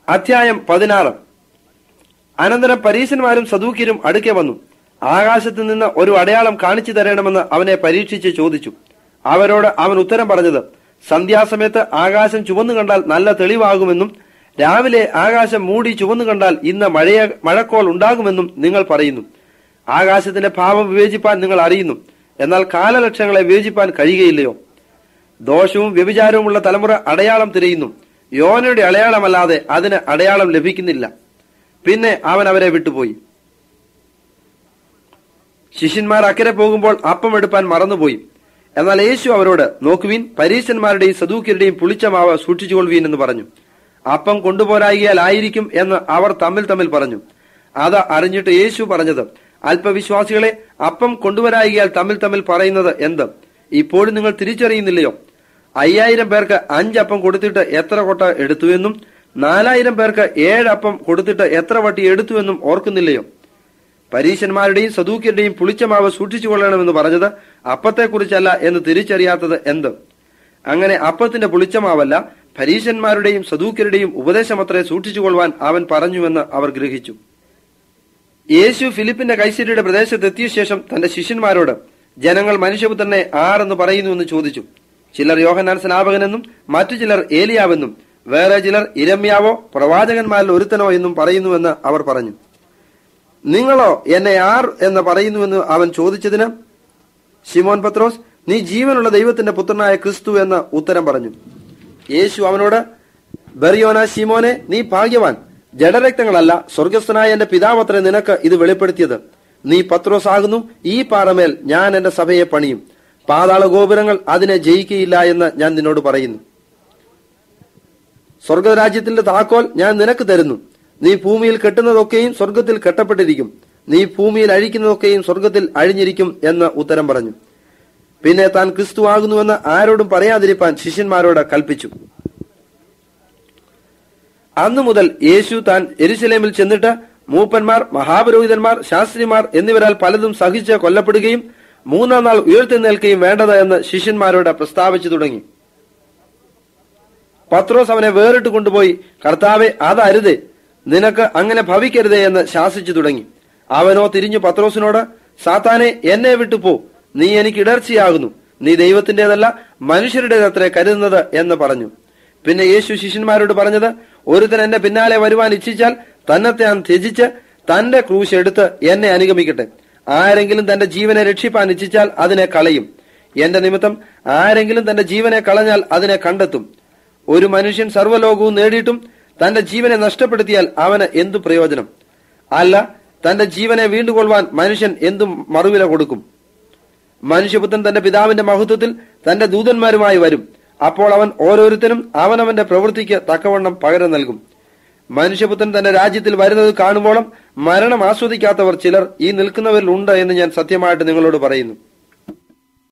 അധ്യായം പതിനാറ് അനന്തരം പരീശന്മാരും സദൂക്യരും അടുക്കെ വന്നു ആകാശത്ത് നിന്ന് ഒരു അടയാളം കാണിച്ചു തരണമെന്ന് അവനെ പരീക്ഷിച്ച് ചോദിച്ചു അവരോട് അവൻ ഉത്തരം പറഞ്ഞത് സന്ധ്യാസമയത്ത് ആകാശം ചുവന്നു കണ്ടാൽ നല്ല തെളിവാകുമെന്നും രാവിലെ ആകാശം മൂടി ചുവന്നു കണ്ടാൽ ഇന്ന് മഴയ മഴക്കോൾ ഉണ്ടാകുമെന്നും നിങ്ങൾ പറയുന്നു ആകാശത്തിന്റെ ഭാവം വിവേചിപ്പാൻ നിങ്ങൾ അറിയുന്നു എന്നാൽ കാലലക്ഷങ്ങളെ വിവേചിപ്പാൻ കഴിയുകയില്ലയോ ദോഷവും വ്യഭിചാരവുമുള്ള തലമുറ അടയാളം തിരയുന്നു യോനയുടെ അടയാളമല്ലാതെ അതിന് അടയാളം ലഭിക്കുന്നില്ല പിന്നെ അവൻ അവരെ വിട്ടുപോയി ശിഷ്യന്മാർ അക്കരെ പോകുമ്പോൾ അപ്പം എടുപ്പാൻ മറന്നുപോയി എന്നാൽ യേശു അവരോട് നോക്കുവിൻ പരീശന്മാരുടെയും സദൂക്യരുടെയും പുളിച്ച മാവ് സൂക്ഷിച്ചുകൊള്ളുവീൻ എന്ന് പറഞ്ഞു അപ്പം കൊണ്ടുപോരായികയാൽ ആയിരിക്കും എന്ന് അവർ തമ്മിൽ തമ്മിൽ പറഞ്ഞു അത് അറിഞ്ഞിട്ട് യേശു പറഞ്ഞത് അല്പവിശ്വാസികളെ അപ്പം കൊണ്ടുവരായികയാൽ തമ്മിൽ തമ്മിൽ പറയുന്നത് എന്ത് ഇപ്പോഴും നിങ്ങൾ തിരിച്ചറിയുന്നില്ലയോ അയ്യായിരം പേർക്ക് അഞ്ചപ്പം കൊടുത്തിട്ട് എത്ര കൊട്ട എടുത്തുവെന്നും നാലായിരം പേർക്ക് ഏഴപ്പം കൊടുത്തിട്ട് എത്ര വട്ടി എടുത്തുവെന്നും ഓർക്കുന്നില്ലയോ പരീശന്മാരുടെയും സദൂക്യരുടെയും പുളിച്ച മാവ് സൂക്ഷിച്ചു കൊള്ളണമെന്ന് പറഞ്ഞത് അപ്പത്തെക്കുറിച്ചല്ല എന്ന് തിരിച്ചറിയാത്തത് എന്ത് അങ്ങനെ അപ്പത്തിന്റെ പുളിച്ച മാവല്ല പരീശന്മാരുടെയും സദൂക്യരുടെയും ഉപദേശമത്രേ സൂക്ഷിച്ചുകൊള്ളുവാൻ അവൻ പറഞ്ഞുവെന്ന് അവർ ഗ്രഹിച്ചു യേശു ഫിലിപ്പിന്റെ കൈസരിയുടെ പ്രദേശത്ത് എത്തിയ ശേഷം തന്റെ ശിഷ്യന്മാരോട് ജനങ്ങൾ മനുഷ്യപുത്രനെ ആരെന്ന് പറയുന്നുവെന്ന് ചോദിച്ചു ചിലർ യോഹന്നാൻ സ്നാപകനെന്നും മറ്റു ചിലർ ഏലിയാവെന്നും വേറെ ചിലർ ഇരമ്യാവോ പ്രവാചകന്മാരിൽ ഒരുത്തനോ എന്നും പറയുന്നുവെന്ന് അവർ പറഞ്ഞു നിങ്ങളോ എന്നെ ആർ എന്ന് പറയുന്നുവെന്ന് അവൻ ചോദിച്ചതിന് ശിമോൻ പത്രോസ് നീ ജീവനുള്ള ദൈവത്തിന്റെ പുത്രനായ ക്രിസ്തു എന്ന് ഉത്തരം പറഞ്ഞു യേശു അവനോട് ബെറിയോന ശിമോനെ നീ ഭാഗ്യവാൻ ജഡരക്തങ്ങളല്ല സ്വർഗസ്ഥനായ എന്റെ പിതാവത്ര നിനക്ക് ഇത് വെളിപ്പെടുത്തിയത് നീ പത്രോസ് ആകുന്നു ഈ പാറമേൽ ഞാൻ എന്റെ സഭയെ പണിയും പാതാള ഗോപുരങ്ങൾ അതിനെ ജയിക്കയില്ല എന്ന് ഞാൻ നിന്നോട് പറയുന്നു സ്വർഗരാജ്യത്തിന്റെ താക്കോൽ ഞാൻ നിനക്ക് തരുന്നു നീ ഭൂമിയിൽ കെട്ടുന്നതൊക്കെയും സ്വർഗത്തിൽ കെട്ടപ്പെട്ടിരിക്കും നീ ഭൂമിയിൽ അഴിക്കുന്നതൊക്കെയും സ്വർഗത്തിൽ അഴിഞ്ഞിരിക്കും എന്ന് ഉത്തരം പറഞ്ഞു പിന്നെ താൻ ക്രിസ്തു ആകുന്നുവെന്ന് ആരോടും പറയാതിരിപ്പാൻ ശിഷ്യന്മാരോട് കൽപ്പിച്ചു അന്നു മുതൽ യേശു താൻ എരുശലേമിൽ ചെന്നിട്ട് മൂപ്പന്മാർ മഹാപുരോഹിതന്മാർ ശാസ്ത്രിമാർ എന്നിവരാൽ പലതും സഹിച്ച് കൊല്ലപ്പെടുകയും മൂന്നാം നാൾ ഉയർത്തെഴുന്നേൽക്കുകയും വേണ്ടത് എന്ന് ശിഷ്യന്മാരോട് പ്രസ്താവിച്ചു തുടങ്ങി പത്രോസ് അവനെ വേറിട്ട് കൊണ്ടുപോയി കർത്താവെ അതരുതേ നിനക്ക് അങ്ങനെ ഭവിക്കരുതേ എന്ന് ശാസിച്ചു തുടങ്ങി അവനോ തിരിഞ്ഞു പത്രോസിനോട് സാത്താനെ എന്നെ വിട്ടു പോ നീ എനിക്ക് ഇടർച്ചയാകുന്നു നീ ദൈവത്തിന്റേതല്ല മനുഷ്യരുടേതത്രേ കരുതുന്നത് എന്ന് പറഞ്ഞു പിന്നെ യേശു ശിഷ്യന്മാരോട് പറഞ്ഞത് ഒരുത്തൻ എന്റെ പിന്നാലെ വരുവാൻ ഇച്ഛിച്ചാൽ തന്നെ താൻ ത്യജിച്ച് തന്റെ ക്രൂശ് എടുത്ത് എന്നെ അനുഗമിക്കട്ടെ ആരെങ്കിലും തന്റെ ജീവനെ രക്ഷിപ്പാൻ ഇച്ഛിച്ചാൽ അതിനെ കളയും എന്റെ നിമിത്തം ആരെങ്കിലും തന്റെ ജീവനെ കളഞ്ഞാൽ അതിനെ കണ്ടെത്തും ഒരു മനുഷ്യൻ സർവ്വലോകവും നേടിയിട്ടും തന്റെ ജീവനെ നഷ്ടപ്പെടുത്തിയാൽ അവന് എന്തു പ്രയോജനം അല്ല തന്റെ ജീവനെ വീണ്ടുകൊള്ളുവാൻ മനുഷ്യൻ എന്തു മറുവില കൊടുക്കും മനുഷ്യപുത്രൻ തന്റെ പിതാവിന്റെ മഹത്വത്തിൽ തന്റെ ദൂതന്മാരുമായി വരും അപ്പോൾ അവൻ ഓരോരുത്തരും അവനവന്റെ പ്രവൃത്തിക്ക് തക്കവണ്ണം പകരം നൽകും മനുഷ്യപുത്രൻ തന്റെ രാജ്യത്തിൽ വരുന്നത് കാണുമ്പോഴും മരണം ആസ്വദിക്കാത്തവർ ചിലർ ഈ നിൽക്കുന്നവരിൽ ഉണ്ട് എന്ന് ഞാൻ സത്യമായിട്ട് നിങ്ങളോട് പറയുന്നു